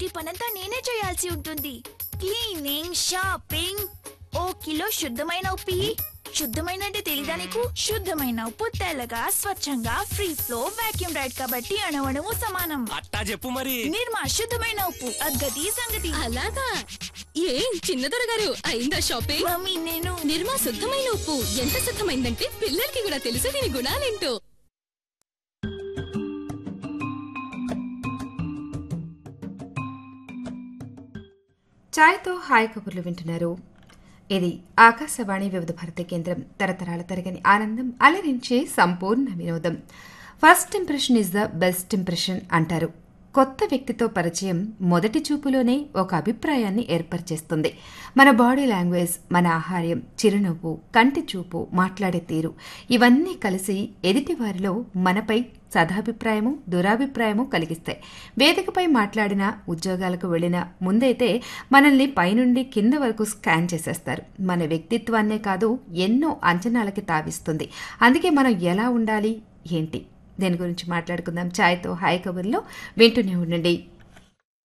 ఇంటి పనంతా నేనే చేయాల్సి ఉంటుంది క్లీనింగ్ షాపింగ్ ఓ కిలో శుద్ధమైన ఉప్పి శుద్ధమైన అంటే తెలీదా నీకు శుద్ధమైన ఉప్పు తెల్లగా స్వచ్ఛంగా ఫ్రీ ఫ్లో వాక్యూమ్ రైడ్ కాబట్టి అణవణము సమానం అట్టా చెప్పు మరి నిర్మా శుద్ధమైన ఉప్పు అద్గతి సంగతి అలాగా ఏం చిన్నదొర గారు అయిందా షాపింగ్ మమ్మీ నేను నిర్మా శుద్ధమైన ఉప్పు ఎంత శుద్ధమైందంటే పిల్లలకి కూడా తెలుసు దీని గుణాలేంటో ఛాయ్తో హాయ్ కబుర్లు వింటున్నారు ఇది ఆకాశవాణి వివిధ భారతి కేంద్రం తరతరాల తరగని ఆనందం అలరించే సంపూర్ణ వినోదం first impression is the best impression అంటారు కొత్త వ్యక్తితో పరిచయం మొదటి చూపులోనే ఒక అభిప్రాయాన్ని ఏర్పరిచేస్తుంది మన బాడీ లాంగ్వేజ్ మన ఆహార్యం చిరునవ్వు కంటి చూపు మాట్లాడే తీరు ఇవన్నీ కలిసి ఎదుటివారిలో మనపై సదాభిప్రాయము దురాభిప్రాయము కలిగిస్తాయి వేదికపై మాట్లాడిన ఉద్యోగాలకు వెళ్ళిన ముందైతే మనల్ని పైనుండి కింద వరకు స్కాన్ చేసేస్తారు మన వ్యక్తిత్వాన్నే కాదు ఎన్నో అంచనాలకి తావిస్తుంది అందుకే మనం ఎలా ఉండాలి ఏంటి దీని గురించి మాట్లాడుకుందాం ఛాయ్తో హాయ్ కబుర్లో వింటూనే ఉండండి